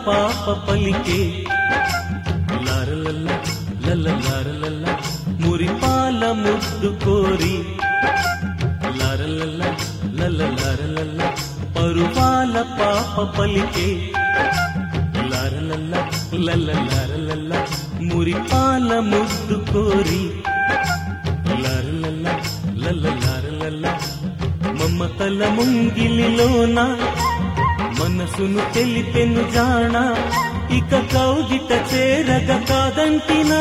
పాప పలికే లారలల్ల లల్ల లారలల్ల మురిపాల ముద్దు కోరి లారలల్ల లల్ల లారలల్ల పరువాల పాప పలికే లారలల్ల లల్ల లారలల్ల మురిపాల ముద్దు కోరి లారలల్ల లల్ల లారలల్ల మమ్మతల ముంగిలిలోన మనసును తెలిపెను జాణ ఇక కౌగిట చేరగ కాదంటినా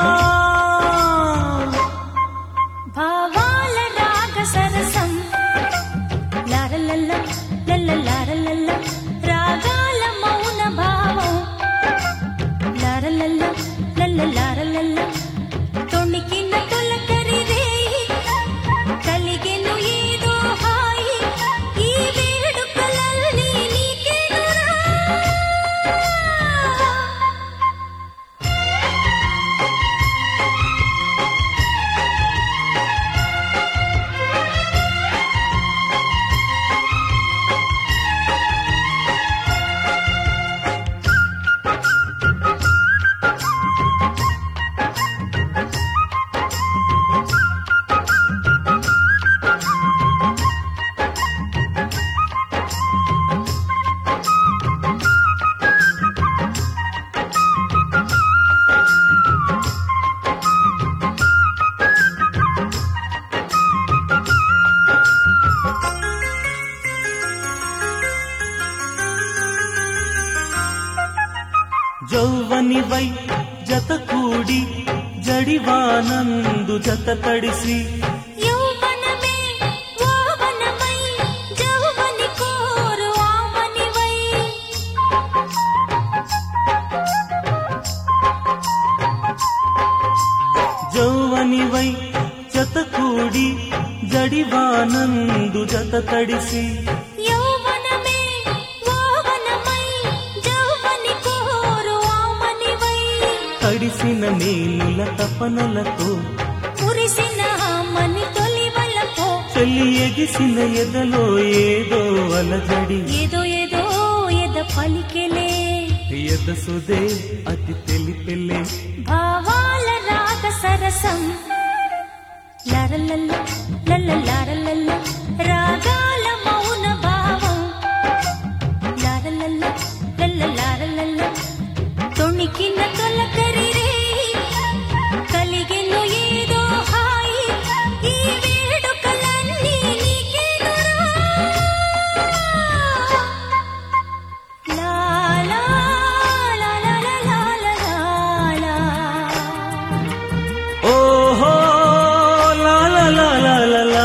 భావాల రాగ సరసం లారలల్ల లల్ల లారలల్ల రాగాల మౌన భావం లారలల్ల లల్ల లారలల్ల తొణికిన తొలకరి రేయి కలిగెను ఏదో హాయి ఈ వేడుకలన్నీ నీకేనురా జౌవనివై జత కూడి జడివానందు జత తడిసి యౌవనమే యౌవనమై జౌవని కోరు ఆమనివై జౌవనివై జత కూడి జడివానందు జత తడిసి యౌవనమే యౌవనమై జౌవని కోరు ఆమనివై తడిసిన నేనుల తపనలతో కురిసిన ఆమని తొలివలపో చెల్లి ఎగిసిన ఎదలో ఏదో అలజడి ఏదో ఏదో ఎద పలికెలే ఎదసుదే అతి తెలిపెలే భావాల రాగ సరసం లరలల్ల లల్ల లారలల్ల రాగాల మౌన భావం లారలల్ల లల్ల లారలల్ల తొణికిన తొలకరి రేయి కలిగెను ఏదో హాయి ఈ వేడుకలన్నీ నీకేనురా లా లా లా లా లా లా లా లా ఓహో లా లా లా లా లా లా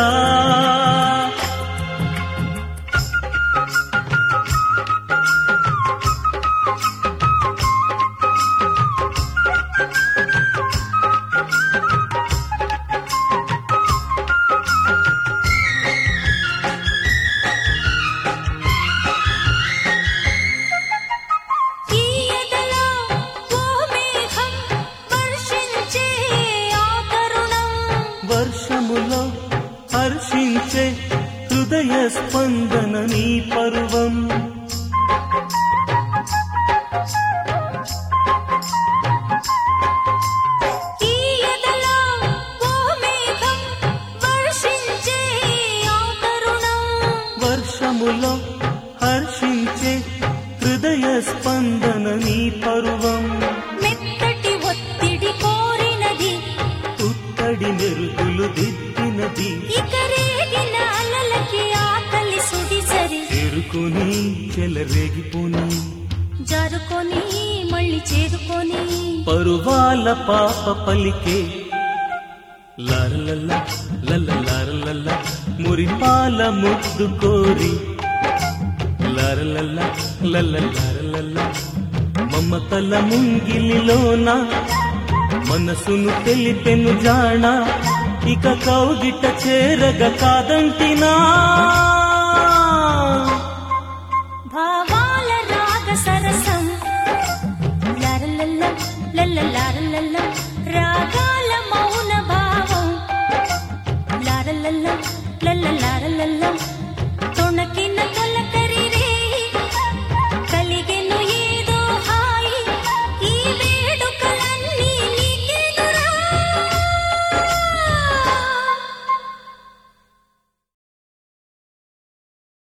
ఈ ఎదలో ఓ మేఘం వర్షించే ఆ తరుణం వర్షములో హర్షించే హృదయ స్పందన నీ పర్వం ఈ ఎదలో ఓ మేఘం వర్షించే ఆ తరుణం వర్షములో హర్షించే హృదయ స్పందన నీ పర్వం మెత్తటి ఒత్తిడి కోరినది పుత్తడి మెరుగులు దిద్దినది ఇక రేగిన అలలకి ఆకలి సుడిసరి చేరుకుని చెలరేగిపోని జరుకొని మళ్ళీ చేరుకొని పరువాల పాప పలికే లారలల్ల లల్ల లారలల్ల మురిపాల ముద్దు కోరి లారలల్ల లల్ల లారలల్ల మమతల ముంగిలిలోన మనసును తెలిపెను జాణ ఇక కౌగిట చేరగ కాదంటినా భావాల రాగ సరసం లరలల్ల లల్ల లారలల్ల రాగాల